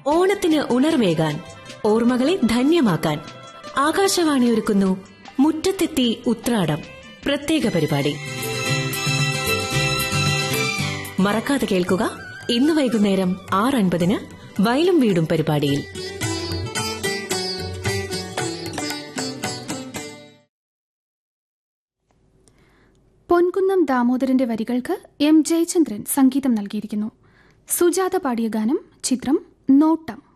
ഓണത്തിന് ഉണർവേകാൻ ഓർമ്മകളെ ധന്യമാക്കാൻ ആകാശവാണി ഒരുക്കുന്നു മുറ്റത്തെത്തി ഉത്രാടം പ്രത്യേക പരിപാടി മറക്കാതെ കേൾക്കുക ഇന്ന് വൈകുന്നേരം ആറ് അൻപതിന് വയലും വീടും പരിപാടിയിൽ പൊൻകുന്നം ദാമോദരന്റെ വരികൾക്ക് എം ജയചന്ദ്രൻ സംഗീതം നൽകിയിരിക്കുന്നു സുജാത പാടിയ ഗാനം ചിത്രം നോട്ടം